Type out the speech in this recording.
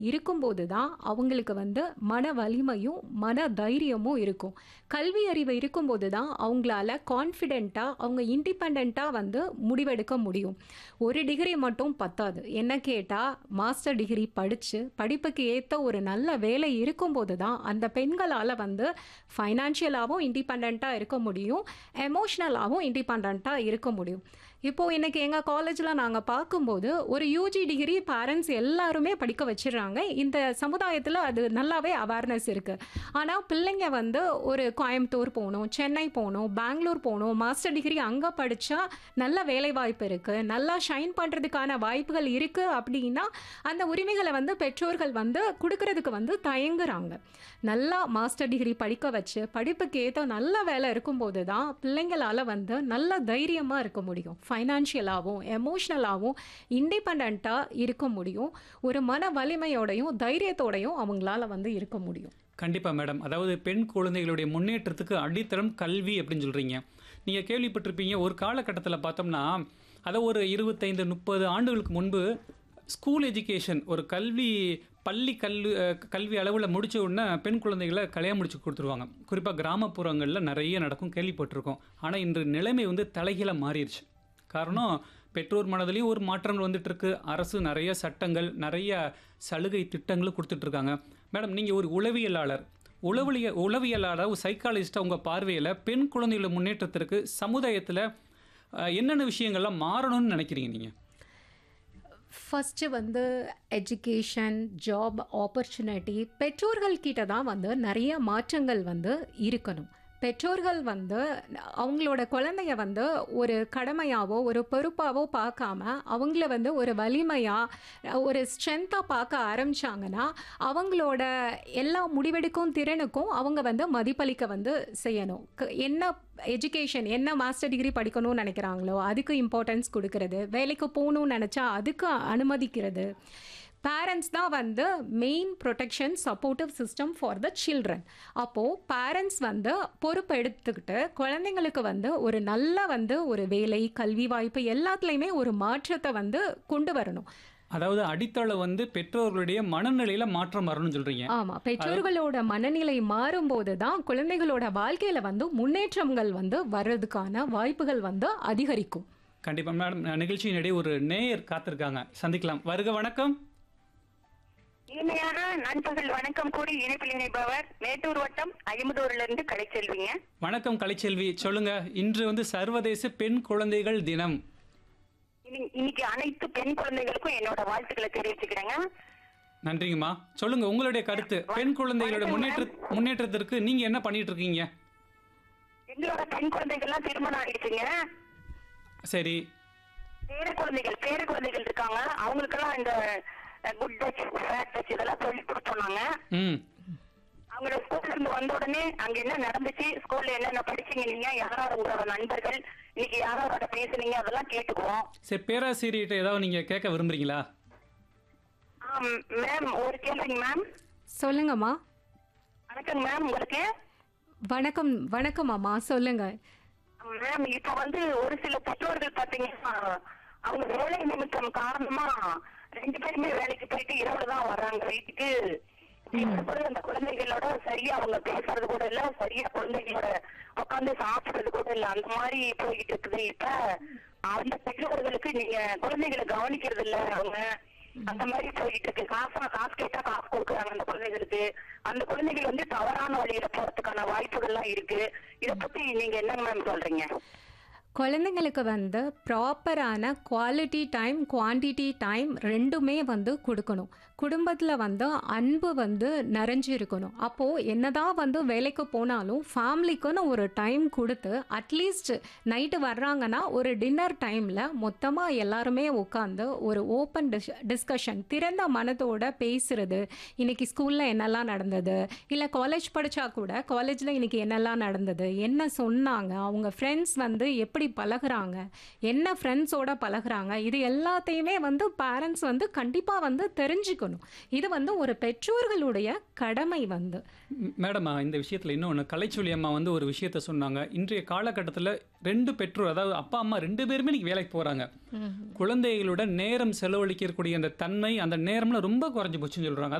இருக்கும்போது தான் அவங்களுக்கு வந்து மன வலிமையும் மன தைரியமும் இருக்கும் கல்வி அறிவு இருக்கும்போது தான் அவங்களால கான்ஃபிடெண்ட்டாக அவங்க இண்டிபெண்ட்டாக வந்து முடிவெடுக்க முடியும் ஒரு டிகிரி மட்டும் பத்தாது என்ன கேட்டால் மாஸ்டர் டிகிரி படித்து படிப்புக்கு ஏற்ற ஒரு நல்ல வேலை இருக்கும்போது தான் அந்த பெண்களால் வந்து ஃபைனான்ஷியலாகவும் இண்டிபெண்ட்டாக இருக்க முடியும் எமோஷ்னலாகவும் இண்டிபெண்ட்டாக இருக்க முடியும் இப்போது இன்னைக்கு எங்கள் காலேஜில் நாங்கள் பார்க்கும்போது ஒரு யூஜி டிகிரி பேரண்ட்ஸ் எல்லாருமே படிக்க வச்சிடுறாங்க இந்த சமுதாயத்தில் அது நல்லாவே அவேர்னஸ் இருக்குது ஆனால் பிள்ளைங்க வந்து ஒரு கோயம்புத்தூர் போகணும் சென்னை போகணும் பெங்களூர் போகணும் மாஸ்டர் டிகிரி அங்கே படித்தா நல்ல வேலை வாய்ப்பு இருக்குது நல்லா ஷைன் பண்ணுறதுக்கான வாய்ப்புகள் இருக்குது அப்படின்னா அந்த உரிமைகளை வந்து பெற்றோர்கள் வந்து கொடுக்கறதுக்கு வந்து தயங்குறாங்க நல்லா மாஸ்டர் டிகிரி படிக்க வச்சு படிப்புக்கு ஏற்ற நல்ல வேலை இருக்கும்போது தான் பிள்ளைங்களால் வந்து நல்ல தைரியமாக இருக்க முடியும் ஃபைனான்ஷியலாகவும் எமோஷ்னலாகவும் இண்டிபெண்ட்டாக இருக்க முடியும் ஒரு மன வலிமையோடையும் தைரியத்தோடையும் அவங்களால வந்து இருக்க முடியும் கண்டிப்பாக மேடம் அதாவது பெண் குழந்தைகளுடைய முன்னேற்றத்துக்கு அடித்தளம் கல்வி அப்படின்னு சொல்கிறீங்க நீங்கள் கேள்விப்பட்டிருப்பீங்க ஒரு காலகட்டத்தில் பார்த்தோம்னா அதை ஒரு இருபத்தைந்து முப்பது ஆண்டுகளுக்கு முன்பு ஸ்கூல் எஜுகேஷன் ஒரு கல்வி பள்ளி கல்வி அஹ், கல்வி அளவில் முடிச்ச உடனே பெண் குழந்தைகளை கல்யாணம் முடிச்சு கொடுத்துருவாங்க குறிப்பாக கிராமப்புறங்களில் நிறைய நடக்கும் கேள்விப்பட்டிருக்கோம் ஆனால் இன்று நிலைமை வந்து தலைகீழாக மாறிடுச்சு காரணம் பெற்றோர் மனதிலையும் ஒரு மாற்றங்கள் வந்துட்டு இருக்கு அரசு நிறைய சட்டங்கள் நிறைய சலுகை திட்டங்களும் கொடுத்துட்டு இருக்காங்க மேடம் நீங்கள் ஒரு உளவியலாளர் உளவிய உளவியலாளர் ஒரு சைக்காலஜிஸ்டாக உங்கள் பார்வையில் பெண் குழந்தைகளோட முன்னேற்றத்திற்கு சமுதாயத்தில் என்னென்ன விஷயங்கள்லாம் மாறணும்னு நினைக்கிறீங்க நீங்கள் ஃபஸ்ட்டு வந்து எஜுகேஷன் ஜாப் ஆப்பர்ச்சுனிட்டி பெற்றோர்கள் கிட்ட தான் வந்து நிறைய மாற்றங்கள் வந்து இருக்கணும் பெற்றோர்கள் வந்து அவங்களோட குழந்தைய வந்து ஒரு கடமையாவோ ஒரு பொறுப்பாவோ பார்க்காம அவங்கள வந்து ஒரு வலிமையாக ஒரு ஸ்ட்ரென்த்தாக பார்க்க ஆரம்பிச்சாங்கன்னா அவங்களோட எல்லா முடிவெடுக்கும் திறனுக்கும் அவங்க வந்து மதிப்பளிக்க வந்து செய்யணும் க- என்ன எஜுகேஷன் என்ன மாஸ்டர் டிகிரி படிக்கணும்னு நினைக்கிறாங்களோ அதுக்கு இம்பார்ட்டன்ஸ் கொடுக்கறது வேலைக்கு போகணும்னு நினச்சா அதுக்கு அனுமதிக்கிறது பேரண்ட்ஸ் தான் வந்து main protection supportive system for the children அப்போது பேரண்ட்ஸ் வந்து பொறுப்பு எடுத்துக்கிட்டு குழந்தைங்களுக்கு வந்து ஒரு நல்ல வந்து ஒரு வேலை கல்வி வாய்ப்பு எல்லாத்துலேயுமே ஒரு மாற்றத்தை வந்து கொண்டு வரணும் அதாவது அடித்தளம் வந்து பெற்றோர்களுடைய மனநிலையில் மாற்றம் வரணும்னு சொல்கிறீங்க ஆமாம் பெற்றோர்களோட மனநிலை மாறும்போது தான் குழந்தைகளோட வாழ்க்கையில் வந்து முன்னேற்றங்கள் வந்து வர்றதுக்கான வாய்ப்புகள் வந்து அதிகரிக்கும் கண்டிப்பாக மேடம் நிகழ்ச்சியினிடையே ஒரு நேயர் காத்திருக்காங்க சந்திக்கலாம் வருக வணக்கம் இனிமையான நண்பர்கள் வணக்கம் கூடி இணைப்பில் இணைப்பவர் மேட்டூர் வட்டம் ஐம்பதூர்ல இருந்து கடைச்செல்விங்க வணக்கம் கலைச்செல்வி சொல்லுங்க இன்று வந்து சர்வதேச பெண் குழந்தைகள் தினம் இனி- இன்னைக்கு அனைத்து பெண் குழந்தைகளுக்கும் என்னோட வாழ்த்துக்களை தெரிவிச்சுக்கிறேங்க நன்றிங்கம்மா சொல்லுங்க உங்களுடைய கருத்து பெண் குழந்தைகளோட முன்னேற்ற முன்னேற்றத்திற்கு நீங்க என்ன பண்ணிட்டு இருக்கீங்க எங்களோட பெண் குழந்தைகள்லாம் திருமணம் ஆயிடுச்சுங்க சரி பேர குழந்தைகள் பேர குழந்தைகள் இருக்காங்க அவங்களுக்கெல்லாம் இந்த குட் டச் பேட் டச் இதெல்லாம் சொல்லி கொடுத்தோம் நாங்க ம் அவங்களோட ஸ்கூல்ல இருந்து வந்த உடனே அங்க என்ன நடந்துச்சு ஸ்கூல்ல என்னென்ன படிச்சீங்க நீங்க யாராவது உங்களோட நண்பர்கள் இன்னைக்கு யாரோட பேசுனீங்க அதெல்லாம் கேட்டுக்குவோம் சரி பேராசிரியர்கிட்ட ஏதாவது நீங்க கேட்க விரும்புறீங்களா மேம் ஒரு கேள்விங்க மேம் சொல்லுங்கம்மா வணக்கம் மேம் உங்களுக்கு வணக்கம் வணக்கம் அம்மா சொல்லுங்க மேம் இப்ப வந்து ஒரு சில பெற்றோர்கள் பாத்தீங்கன்னா அவங்க வேலை நிமித்தம் காரணமா ரெண்டு பேருமே வேலைக்கு போயிட்டு இரவுல தான் வர்றாங்க வீட்டுக்கு இப்ப கூட அந்த குழந்தைகளோட சரியா அவங்க பேசுறது கூட இல்ல சரியா குழந்தைகளோட உட்காந்து சாப்பிடுறது கூட இல்ல அந்த மாதிரி போய்கிட்டு இருக்குது இப்ப அந்த பெற்றோர்களுக்கு நீங்க குழந்தைகளை கவனிக்கிறது இல்ல அவங்க அந்த மாதிரி போயிட்டு இருக்கு காசா காசு கேட்டா காசு கொடுக்குறாங்க அந்த குழந்தைகளுக்கு அந்த குழந்தைகள் வந்து தவறான வழியில போறதுக்கான வாய்ப்புகள்லாம் இருக்கு இத பத்தி நீங்க என்ன மேம் சொல்றீங்க குழந்தைங்களுக்கு வந்து ப்ராப்பரான குவாலிட்டி டைம் குவான்டிட்டி டைம் ரெண்டுமே வந்து கொடுக்கணும் குடும்பத்தில் வந்து அன்பு வந்து நிறைஞ்சு இருக்கணும் அப்போது என்னதான் வந்து வேலைக்கு போனாலும் ஃபேமிலிக்குன்னு ஒரு டைம் கொடுத்து அட்லீஸ்ட் நைட்டு வர்றாங்கன்னா ஒரு டின்னர் டைமில் மொத்தமாக எல்லாருமே உட்காந்து ஒரு ஓப்பன் டிஸ் டிஸ்கஷன் திறந்த மனதோட பேசுறது இன்னைக்கு ஸ்கூலில் என்னெல்லாம் நடந்தது இல்லை காலேஜ் படித்தா கூட காலேஜில் இன்னைக்கு என்னெல்லாம் நடந்தது என்ன சொன்னாங்க அவங்க ஃப்ரெண்ட்ஸ் வந்து எப்படி பழகுறாங்க என்ன ஃப்ரெண்ட்ஸோட பழகுறாங்க இது எல்லாத்தையுமே வந்து பேரண்ட்ஸ் வந்து கண்டிப்பாக வந்து தெரிஞ்சுக்கணும் கொடுக்கணும் இது வந்து ஒரு பெற்றோர்களுடைய கடமை வந்து ம், மேடம் இந்த விஷயத்தில் இன்னொன்று கலைச்சொல்லி அம்மா வந்து ஒரு விஷயத்த சொன்னாங்க இன்றைய காலகட்டத்தில் ரெண்டு பெற்றோர் அதாவது அப்பா அம்மா ரெண்டு பேருமே இன்னைக்கு வேலைக்கு போகிறாங்க குழந்தைகளோட நேரம் செலவழிக்கக்கூடிய அந்த தன்மை அந்த நேரம்லாம் ரொம்ப குறைஞ்சி போச்சுன்னு சொல்கிறாங்க